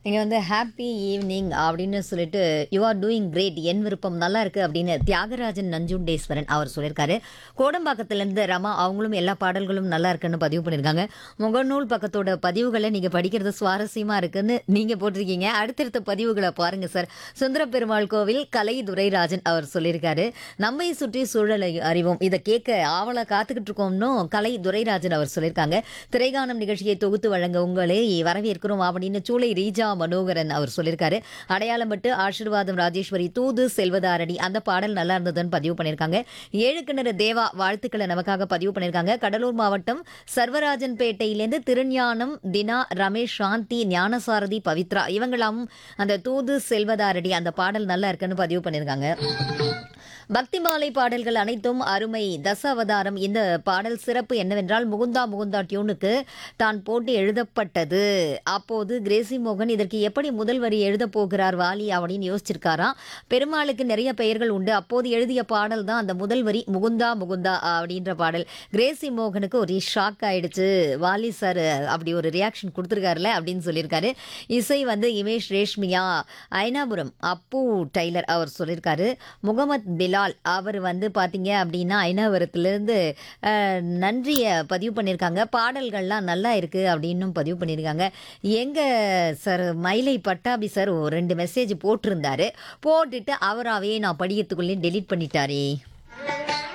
இங்கே வந்து happy evening அப்படின்னு சொல்லிட்டு யூ ஆர் டூயிங் கிரேட் என் விருப்பம் நல்லா இருக்கு அப்படின்னு தியாகராஜன் நஞ்சுண்டேஸ்வரன் அவர் சொல்லியிருக்காரு கோடம்பாக்கத்துலேருந்து ரமா அவங்களும் எல்லா பாடல்களும் நல்லா இருக்குன்னு பதிவு பண்ணியிருக்காங்க முகநூல் பக்கத்தோட பதிவுகளை நீங்கள் படிக்கிறது சுவாரஸ்யமாக இருக்குன்னு நீங்கள் போட்டிருக்கீங்க அடுத்தடுத்த பதிவுகளை பாருங்க சார் சுந்தர பெருமாள் கோவில் கலை துரைராஜன் அவர் சொல்லியிருக்காரு நம்மை சுற்றி சூழலை அறிவோம் இதை கேட்க ஆவலா காத்துக்கிட்டு இருக்கோம்னு கலை துரைராஜன் அவர் சொல்லியிருக்காங்க திரைகானம் நிகழ்ச்சியை தொகுத்து வழங்க உங்களை வரவேற்கிறோம் அப்படின்னு சூளை ரீஜா மனோகரன் அவர் சொல்லியிருக்காரு அடையாளம் பட்டு ஆசீர்வாதம் ராஜேஸ்வரி தூது செல்வதாரணி அந்த பாடல் நல்லா இருந்ததுன்னு பதிவு பண்ணியிருக்காங்க ஏழு கிணறு தேவா வாழ்த்துக்களை நமக்காக பதிவு பண்ணியிருக்காங்க கடலூர் மாவட்டம் சர்வராஜன் பேட்டையிலேருந்து திருஞானம் தினா ரமேஷ் சாந்தி ஞானசாரதி பவித்ரா இவங்களாம் அந்த தூது செல்வதாரடி அந்த பாடல் நல்லா இருக்குன்னு பதிவு பண்ணியிருக்காங்க பக்தி மாலை பாடல்கள் அனைத்தும் அருமை தச அவதாரம் இந்த பாடல் சிறப்பு என்னவென்றால் முகுந்தா முகுந்தா டியூனுக்கு தான் போட்டு எழுதப்பட்டது அப்போது கிரேசி மோகன் இதற்கு எப்படி முதல் வரி எழுதப் போகிறார் வாலி அப்படின்னு யோசிச்சிருக்காராம் பெருமாளுக்கு நிறைய பெயர்கள் உண்டு அப்போது எழுதிய பாடல் தான் அந்த முதல் வரி முகுந்தா முகுந்தா அப்படின்ற பாடல் கிரேசி மோகனுக்கு ஒரு ஷாக் ஆயிடுச்சு வாலி சார் அப்படி ஒரு ரியாக்ஷன் கொடுத்துருக்காருல அப்படின்னு சொல்லியிருக்காரு இசை வந்து இமேஷ் ரேஷ்மியா ஐனாபுரம் அப்பு டைலர் அவர் சொல்லியிருக்காரு முகமத் பிலால் அவர் வந்து பார்த்தீங்க அப்படின்னா ஐனாபுரத்துலேருந்து அஹ், நன்றியை பதிவு பண்ணியிருக்காங்க பாடல்கள்லாம் நல்லா இருக்கு அப்படின்னும் பதிவு பண்ணியிருக்காங்க எங்க சார் மயிலை பட்டாபி சார் ஒரு ரெண்டு மெசேஜ் போட்டிருந்தாரு போட்டுட்டு அவராகவே நான் படிக்கிறதுக்குள்ளேயே டெலீட் பண்ணிட்டாரே